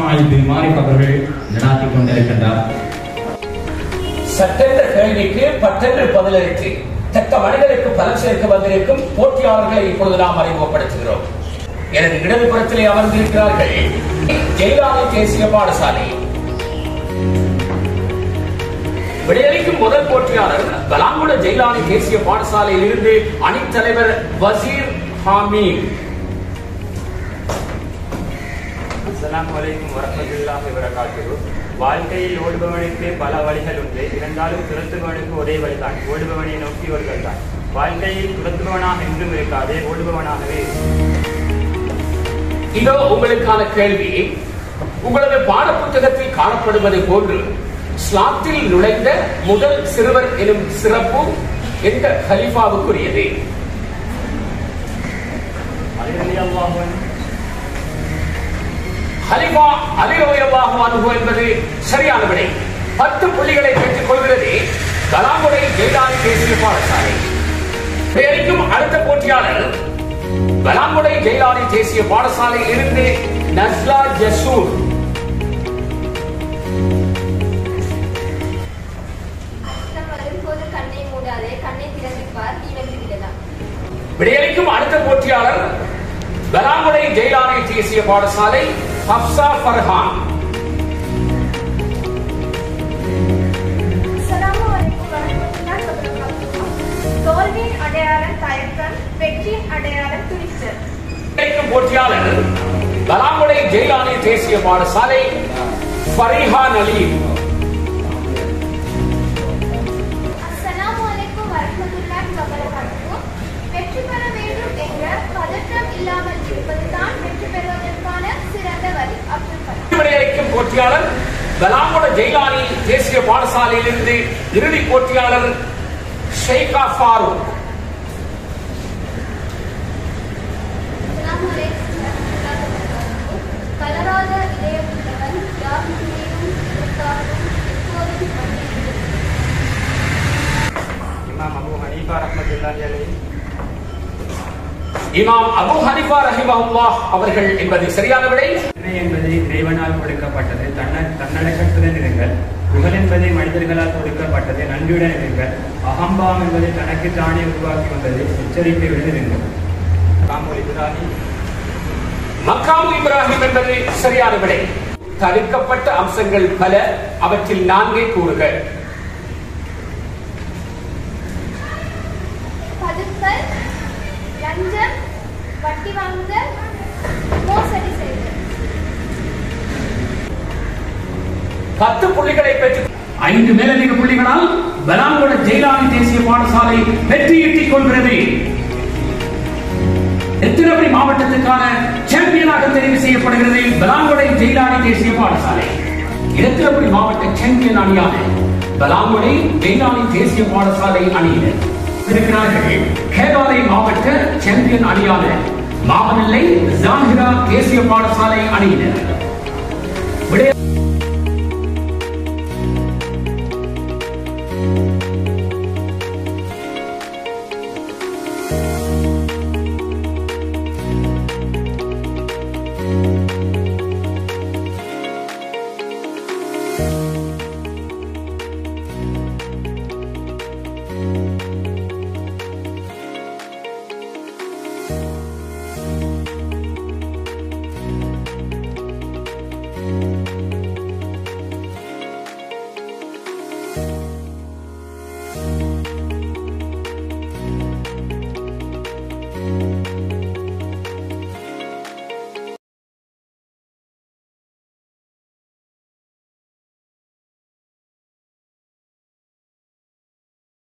இஸ்மாயில் பின் மாரிக் அவர்கள் நடாத்திக் கொண்டிருக்கின்றார் சட்டென்ற கேள்விக்கு பட்டென்று பதிலளித்து தக்க மனிதருக்கு பலம் சேர்க்க வந்திருக்கும் போட்டியாளர்களை இப்பொழுது நாம் அறிமுகப்படுத்துகிறோம் எனது இடதுபுறத்திலே அமர்ந்திருக்கிறார்கள் ஜெயலலிதா தேசிய பாடசாலை விடையளிக்கும் முதல் போட்டியாளர் பலாங்குட ஜெயிலானி தேசிய பாடசாலையில் இருந்து அணித்தலைவர் வசீர் ஹாமீம் அஸ்ஸலாமு அலைக்கும் வரஹ்மத்துல்லாஹி வரகாத்துஹு வாழ்க்கையில் ஓடுபவனுக்கு பல வழிகள் உண்டு இருந்தாலும் துரத்துபவனுக்கு ஒரே வழிதான் ஓடுபவனை நோக்கியவர்கள் தான் வாழ்க்கையில் துரத்துபவனாக என்றும் இருக்காதே ஓடுபவனாகவே இரு. இதோ உங்களுக்கான கேள்வி உங்களது பாடப்புத்தகத்தில் காணப்படுவதை போன்று ஸ்லாத்தில் நுழைந்த முதல் சிறுவர் எனும் சிறப்பு எந்த ஹலிஃபாவுக்குரியது அலி ரலியல்லாஹு அன்ஹு ஹலிஃபா அலிரவையல்லாஹு அன்ஹு என்பது சரியான விடை பத்து புள்ளிகளை பெற்றுக் கொள்கிறது கலாமுறை ஜெயலானி தேசிய பாடசாலை பெயரிக்கும் அடுத்த போட்டியாளர் கலாமுறை ஜெயலானி தேசிய பாடசாலையில் இருந்து நஸ்லா ஜசூர் கஷ்டம் வரும்போது கண்ணை மூடாதே கண்ணை திறந்துப்பார் நீ வென்று விடலாம் விடையளிக்கும் அடுத்த போட்டியாளர் பலாங்குடை ஜெயலானி தேசிய பாடசாலை ஹப்சா ஃபர்ஹான் அஸ்ஸலாமு அலைக்கும் வரஹ்மத்துல்லாஹி வபரகாத்துஹு. தோல்வியின் அடையாளம் தயக்கம் வெற்றியின் அடையாளம் துணிச்சல் விடையளிக்கும் போட்டியாளர் பலாங்குடை ஜெயலானி தேசிய பாடசாலை ஃபரிஹான் அலி அஸ்ஸலாமு அலைக்கும் வரஹ்மத்துல்லாஹி வபரகாத்துஹு. வெற்றி பெற வேண்டும் என்ற பதற்றம் இல்லாமல் இருப்பதுதான் வெற்றி பெறுவதற்கான சிறந்த வழி அப்துல் கலாம் விடையளிக்கும் போட்டியாளர் பலாங்குட ஜெயலானி தேசிய பாடசாலையில் இருந்து இறுதி போட்டியாளர் ஷேகா ஃபாரூக் அஸ்ஸலாமு அலைக்கும் வரஹ்மத்துல்லாஹி வபரகாத்துஹு. கலராத இதயமுள்ளவன் யாரும் மீதும் எதற்காகவும் எப்போதும் மன்னிக்கிறது. இமாம் அபூ ஹனீஃபா ரஹ்மத்துல்லாஹி அலைஹி இமாம் அபு ஹனிஃபா ரஹிமஹுல்லாஹ் அவர்கள் என்பது சரியான விடை உண்மை என்பது இறைவனால் கொடுக்கப்பட்டது தன்ன தன்னடக்கத்துடன் இருங்கள் புகழ் என்பது மனிதர்களால் கொடுக்கப்பட்டது நன்றியுடன் இருங்கள் அகம்பாவம் என்பது தனக்கு தானே உருவாக்கி வந்தது எச்சரிக்கையுடன் இருங்கள் காமூல் இப்ராஹிம் மக்காமு இப்ராஹிம் என்பது சரியான விடை தடுக்கப்பட்ட அம்சங்கள் பல அவற்றில் நான்கே கூறுக பதுக்கல் லஞ்சம் வட்டி வாங்குதல் மோசடி செய்தல் பத்து புள்ளிகளை பெற்று ஐந்து மேலதிக புள்ளிகளால் பலாங்குட ஜெயலானி தேசிய பாடசாலை வெற்றியீட்டிக் கொள்கிறது திருநெல்வேலி மாவட்டத்துக்கான சாம்பியனாக தெரிவு செய்யப்படுகிறது பலாங்குடை ஜெயலானி தேசிய பாடசாலை திருநெல்வேலி மாவட்ட சாம்பியன் அணியான பலாங்குடை ஜெயலானி தேசிய பாடசாலை அணியினர் இருக்கிறார்கள் கேகாலை மாவட்ட சாம்பியன் அணியான மாமனல்லை ஜாகிரா தேசிய பாடசாலை அணியினர் விடை அஸ்ஸலாமு